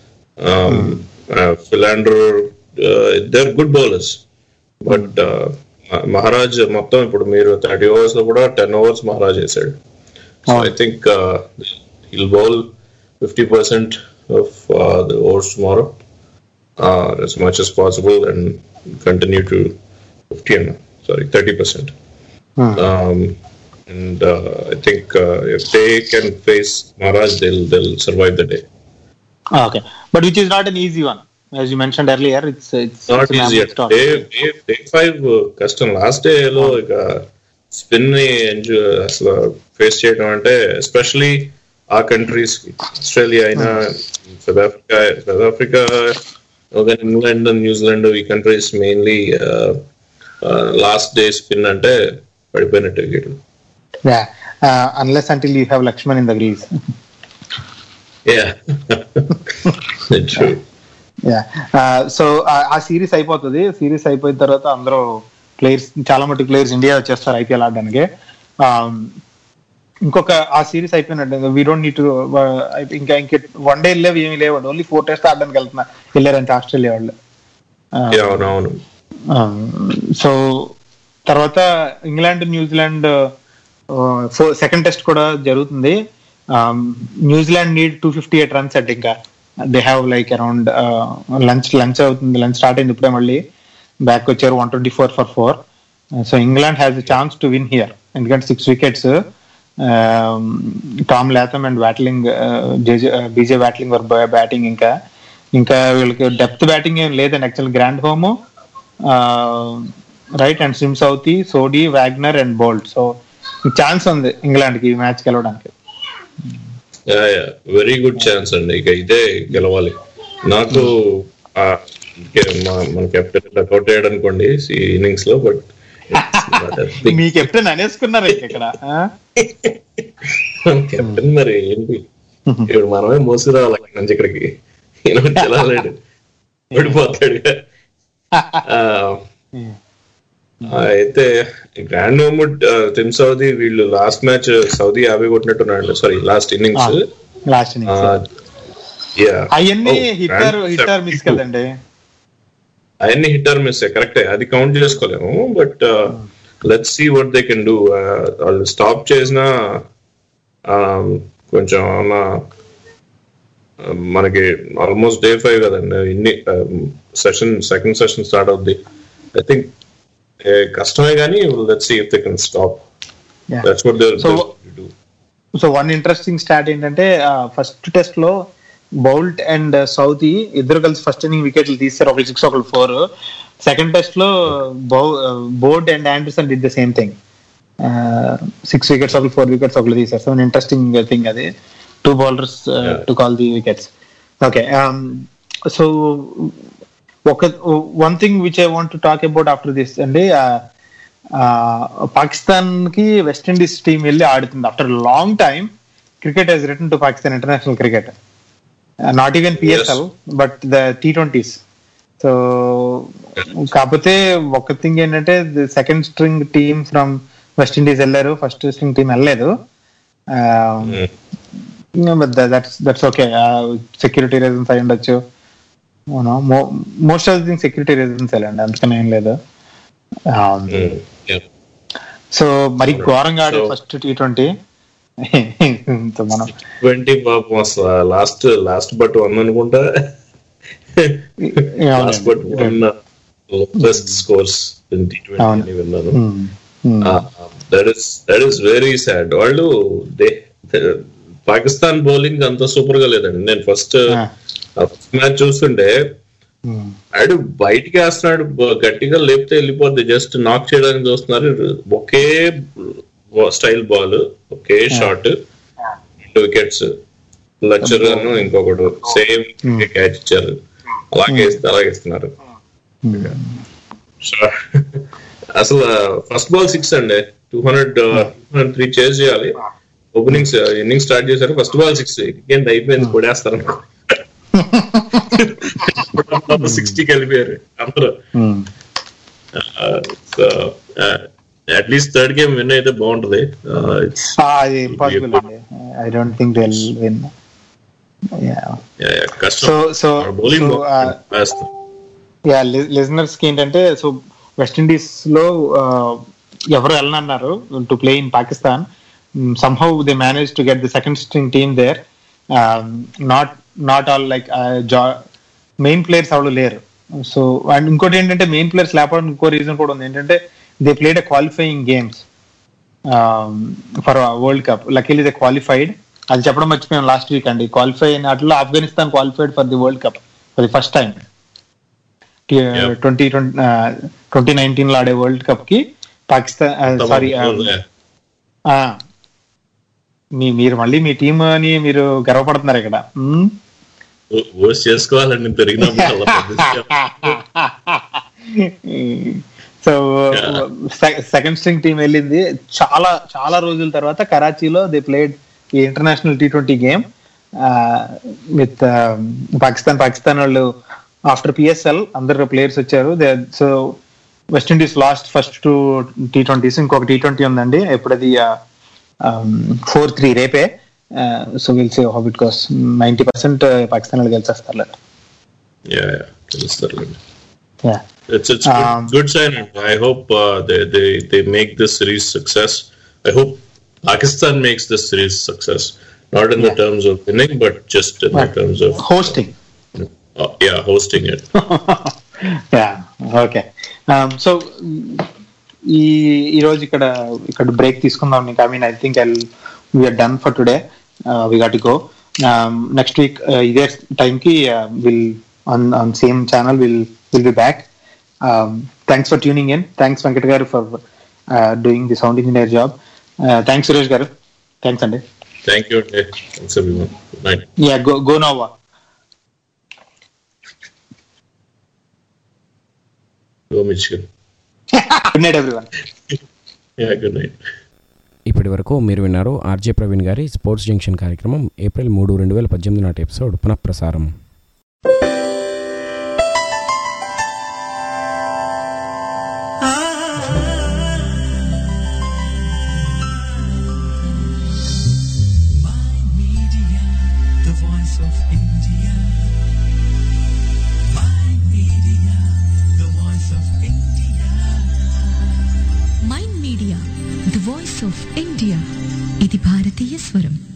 ఫిలాండర్ ఇద్దరు గుడ్ బౌలర్స్ బట్ మహారాజ్ మొత్తం ఇప్పుడు మీరు థర్టీ ఓవర్స్ లో కూడా టెన్ ఓవర్స్ మహారాజ్ చేశాడు so I think he'll bowl fifty percent of the overs tomorrow as much as possible and continue to 50 and sorry 30 percent um, and uh, I think uh, if they can face Maharaj, they'll they'll survive the day. Okay but which is not an easy one as you mention earlier it's it's Not easy. At day, day, day five uh, కష్టం last day లో ఇక spin ని అసలు face చేయడం అంటే especially ఆ countries Australia అయినా South Africa South Africa England New Zealand ఈ countries mainly last day spin అంటే పడిపోయినట్టు వికెట్లు unless until you have Laxman in the crease Yeah. True. Yeah so ఆ సిరీస్ అయిపోతుంది సిరీస్ అయిపోయిన తర్వాత అందరూ ప్లేయర్స్ చాలా మట్టి ప్లేయర్స్ ఇండియా వచ్చేస్తారు ఐపీఎల్ ఆడడానికి Um, ఇంకొక ఆ సిరీస్ అయిపోయినట్టు వీ డోంట్ నీడ్ టు ఇంకా ఇంక వన్ డే వెళ్ళేవి ఏమీ లేవండి ఓన్లీ ఫోర్ టెస్ట్ ఆడడానికి వెళ్తున్నా వెళ్ళారంటే ఆస్ట్రేలియా వాళ్ళు Yeah, అవునవును సో తర్వాత ఇంగ్లాండ్ న్యూజిలాండ్ సెకండ్ టెస్ట్ కూడా జరుగుతుంది New Zealand need two fifty eight runs అంటే ఇంకా they have like around lunch lunch అవుతుంది లంచ్ స్టార్ట్ అయింది ఇప్పుడే మళ్ళీ బ్యాక్ వచ్చారు one twenty four for four so England has chance to win here ఎందుకంటే six wickets Tom Latham and batting BJ Watling were batting ఇంకా ఇంకా వీళ్ళకి depth batting ఏం లేదండి actual Grandhomme right and Tim Southee Sodhi Wagner and Boult so chance ఉంది England కి ఈ match గెలవడానికి వెరీ గుడ్ ఛాన్స్ అండి ఇక ఇదే గెలవాలి నాకు ఆ, ఇంకే మా- మన కెప్టెన్ డకౌట్ అయ్యాడు అనుకోండి ఈ ఇన్నింగ్స్ లో బట్ మీ కెప్టెన్ అనేసుకున్నారు ఇంక ఇక్కడ ఆ? కెప్టెన్ మరి ఏంటి ఇప్పుడు మనమే మోసి రావాలి అక్కడి నుంచి ఇక్కడికి ఈయన వచ్చి ఎలా లేడు ఓడిపోతాడు ఆ, ఆ, అయితే గ్రాండ్ హోమ్ టిమ్ సౌదీ వీళ్ళు లాస్ట్ మ్యాచ్ సౌదీ యాభై కొట్టినట్టున్నాడు sorry last innings last innings అవన్నీ హిట్టర్ హిట్టర్ మిస్ కదండి అవన్నీ హిట్టర్ మిస్ కరెక్టే అది కౌంట్ చేసుకోలేము but let's see what they can do వాళ్ళు స్టాప్ చేసిన కొంచెం అన్న మనకి ఆల్మోస్ట్ డే ఫైవ్ కదండి ఇన్ని సెషన్ సెకండ్ సెషన్ స్టార్ట్ అవుద్ది ఐ థింక్ కష్టమే కానీ let's see if they can stop Yeah. That's what they So- so one interesting start ఏంటంటే ఫస్ట్ టెస్ట్ లో బౌల్ట్ అండ్ సౌతీ ఇద్దరు కలిసి ఫస్ట్ ఇన్నింగ్ వికెట్లు తీస్తారు ఒకళ్ళు సిక్స్ ఒకళ్ళు ఫోర్ సెకండ్ టెస్ట్ లో Broad and Anderson did the same thing six wickets ఒకళ్ళు ఫోర్ వికెట్స్ ఒకళ్ళు తీసారు సో ఇంట్రెస్టింగ్ థింగ్ అది two bowlers to call the wickets okay so ఒక one thing which I want to talk about after this అండి పాకిస్తాన్ కి West Indies team వెళ్ళి ఆడుతుంది after long time cricket has return to Pakistan international cricket not even PSL but the T twenties so కాకపోతే ఒక thing ఏంటంటే second string team from West Indies వెళ్ళారు first string team వెళ్ళలేదు that's that's okay security reasons అయి ఉండొచ్చు most of thing security reasons వెళ్ళండి అందుకని ఏం లేదు సో మరి ఘోరంగా ఆడే So- ఫస్ట్ టీ ట్వంటీ మనం ట్వంటీ పాపం అసలు లాస్ట్ లాస్ట్ బట్ వన్ అనుకుంటా last but one lowest scores T twenty అవును. అని విన్నాను um, um, that is that is very sad వాళ్ళు దే పాకిస్తాన్ బౌలింగ్ అంత సూపర్ గా లేదండి నేను ఫస్ట్ Ah. ఫస్ట్ మ్యాచ్ చూస్తుంటే ఉమ్, ఆడు బయటికి వేస్తున్నాడు బ- గట్టిగా లేపితే వెళ్ళిపోద్ది జస్ట్ నాక్ చేయడానికి చూస్తున్నారు ఒకే స్టైల్ బాల్ ఒకే షాట్ రెండు వికెట్స్ లచ్చర్ ఇంకొకడు సేమ్ క్యాచ్ ఇచ్చారు అలాగే ఇస్తే అలాగే ఇస్తున్నారు So, అసలు ఫస్ట్ బాల్ సిక్స్ అండి టూ హండ్రెడ్ త్రీ చేజ్ చేయాలి ఓపెనింగ్స్ ఇన్నింగ్ స్టార్ట్ చేశారు ఫస్ట్ బాల్ సిక్స్ వీకెండ్ అయిపోయింది కొడేస్తారు సిక్స్టీకి వెళ్ళిపోయారు అందరూ um. So at least third game win అయితే బాగుంటది Uh, it's- ఆ, అది ఇంపాసిబుల్ అండి I don't think will win yeah, yeah, కష్టం so so bowling so yeah listeners కి ఏంటంటే సో వెస్టిండీస్ లో ఎవరు వెళ్ళనన్నారు to play in Pakistan somehow they manage to get the second string team there not not all like main players ఎవరు లేరు so and ఇంకోటి ఏంటంటే మెయిన్ ప్లేయర్స్ లేకపోవడానికి ఇంకో రీజన్ కూడా ఉంది ఏంటంటే they played a qualifying games for world cup luckily they qualified అది చెప్పడం మర్చిపోయాం లాస్ట్ వీక్ అండి క్వాలిఫై అయిన వాటిలో Afghanistan qualified for the world cup for the first time twenty twenty nineteen లో ఆడే వరల్డ్ కప్ కి పాకిస్తాన్ సారీ మీ మీరు మళ్ళీ మీ టీం అని మీరు గర్వపడుతున్నారు ఇక్కడ మ్మ్? ఓస్ చేసుకోవాలండి పెరిగినప్పుడు అలా పెద్ద సో సెకండ్ స్ట్రింగ్ టీం వెళ్ళింది చాలా చాలా రోజుల తర్వాత కరాచీలో దే ప్లేడ్ ఈ international T twenty game with Pakistan Pakistan వాళ్ళు ఆఫ్టర్ పిఎస్ఎల్ అందరు ప్లేయర్స్ వచ్చారు so West Indies lost first two T twenties ఇంకొక టీ ట్వంటీ ఉందండి ఎప్పుడు అది ఫోర్ త్రీ రేపే so will say how it goes ninety percent Pakistan వాళ్ళు గెలిచేస్తారు Yeah, yeah, తెలుస్తారులేండి yeah It's it's good, Um, good sign. and I hope uh, they, they they make this series success. I hope Pakistan makes this series success, not in the terms of winning, but just in the Right. terms of hosting uh, yeah hosting it. Yeah okay so ఈ ఈ రోజు ఇక్కడ ఇక్కడ break తీసుకుందాం నీకు I mean I think I we're done for today we got go next week ఇదే time కి will on on same channel will will be back thanks for tuning in thanks Venkat garu for doing the sound engineer job thanks Suresh garu thanks అండి Thank you. Okay. Thanks everyone. Good night. Yeah go go Nova Go Michigan. Good night everyone Yeah. Good night. ఇప్పటి వరకు మీరు విన్నారు RJ Praveen గారి sports junction కార్యక్రమం April మూడు రెండు వేల పద్దెనిమిది నాటి ఎపిసోడ్ పునఃప్రసారం Media, the voice of India. My media, the voice of India. Mind media the voice of India ఇది భారతీయ స్వరం